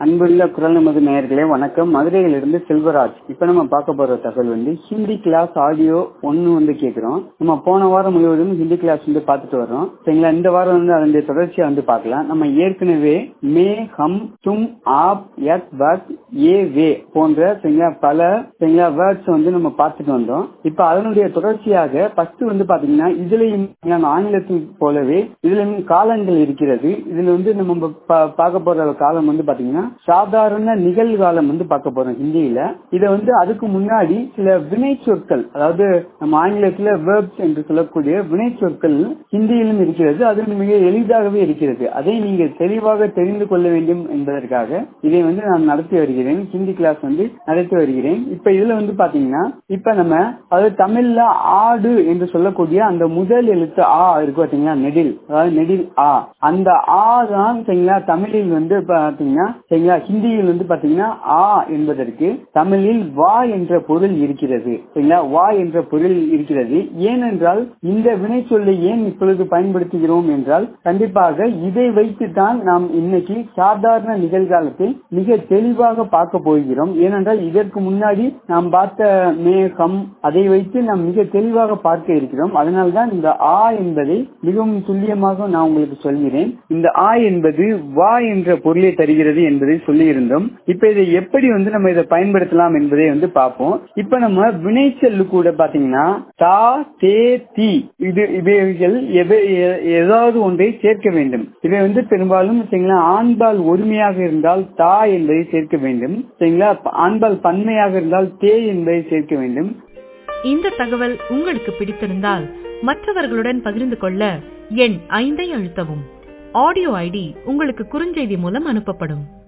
அன்புள்ள குரல் நமது நேயர்களே வணக்கம் மதுரையிலிருந்து செல்வராஜ் இப்ப நம்ம பார்க்க போற தகவல் வந்து ஹிந்தி கிளாஸ் ஆடியோ ஒன்னு வந்து கேக்குறோம் நம்ம போன வாரம் முழுவதும் ஹிந்தி கிளாஸ் வந்து பார்த்துட்டு வர்றோம் சரிங்களா இந்த வாரம் வந்து அதனுடைய தொடர்ச்சியை வந்து பார்க்கலாம் நம்ம ஏற்கனவே மே ஹம் தும் ஆப் யத் பத் ஏ வே போன்ற சரிங்களா பல சரிங்களா வேர்ட்ஸ் வந்து நம்ம பார்த்துட்டு வந்தோம் இப்ப அதனுடைய தொடர்ச்சியாக ஃபர்ஸ்ட் வந்து பாத்தீங்கன்னா இதுலயும் ஆங்கிலத்தில் போலவே இதுலயும் காலங்கள் இருக்கிறது இதுல வந்து நம்ம பா- பார்க்க போற காலம் வந்து பாத்தீங்கன்னா சாதாரண நிகழ்காலம் வந்து பார்க்க போறோம் ஹிந்தியில இத வந்து அதுக்கு முன்னாடி சில வினை சொற்கள் அதாவது நம்ம ஆங்கிலத்துல வேர்ப்ஸ் என்று சொல்லக்கூடிய வினை சொற்கள் ஹிந்தியிலும் இருக்கிறது அது மிக எளிதாகவே இருக்கிறது அதை நீங்க தெளிவாக தெரிந்து கொள்ள வேண்டும் என்பதற்காக இதை வந்து நான் நடத்தி வருகிறேன் ஹிந்தி கிளாஸ் வந்து நடத்தி வருகிறேன் இப்ப இதுல வந்து பாத்தீங்கன்னா இப்ப நம்ம அதாவது தமிழ்ல ஆடு என்று சொல்லக்கூடிய அந்த முதல் எழுத்து ஆ இருக்கு பாத்தீங்களா நெடில் அதாவது நெடில் ஆ அந்த ஆ தான் சரிங்களா தமிழில் வந்து பாத்தீங்கன்னா சரிங்களா ஹிந்தியில் வந்து பாத்தீங்கன்னா ஆ என்பதற்கு தமிழில் வா என்ற பொருள் இருக்கிறது சரிங்களா வா என்ற பொருள் இருக்கிறது ஏனென்றால் இந்த வினை சொல்லை ஏன் இப்பொழுது பயன்படுத்துகிறோம் என்றால் கண்டிப்பாக இதை வைத்து தான் நாம் இன்னைக்கு சாதாரண நிகழ்காலத்தில் மிக தெளிவாக பார்க்க போகிறோம் ஏனென்றால் இதற்கு முன்னாடி நாம் பார்த்த மேகம் அதை வைத்து நாம் மிக தெளிவாக பார்க்க இருக்கிறோம் அதனால்தான் இந்த ஆ என்பதை மிகவும் துல்லியமாக நான் உங்களுக்கு சொல்கிறேன் இந்த ஆ என்பது வா என்ற பொருளை தருகிறது என்பதை சொல்லியிருந்தோம் இப்ப இதை எப்படி வந்து நம்ம இதை பயன்படுத்தலாம் என்பதை வந்து பார்ப்போம் இப்ப நம்ம வினைச்சொல்லு கூட பாத்தீங்கன்னா தா தே தி இது இவைகள் எவை- எ- ஏதாவது ஒன்றை சேர்க்க வேண்டும் இவை வந்து பெரும்பாலும் சரிங்களா ஆண்பால் ஒருமையாக இருந்தால் தா என்பதை சேர்க்க வேண்டும் சரிங்களா ஆண்பால் பன்மையாக இருந்தால் தே என்பதை சேர்க்க வேண்டும் இந்த தகவல் உங்களுக்கு பிடித்திருந்தால் மற்றவர்களுடன் பகிர்ந்து கொள்ள எண் ஐந்தை அழுத்தவும் ஆடியோ ஐடி உங்களுக்கு குறுஞ்செய்தி மூலம் அனுப்பப்படும்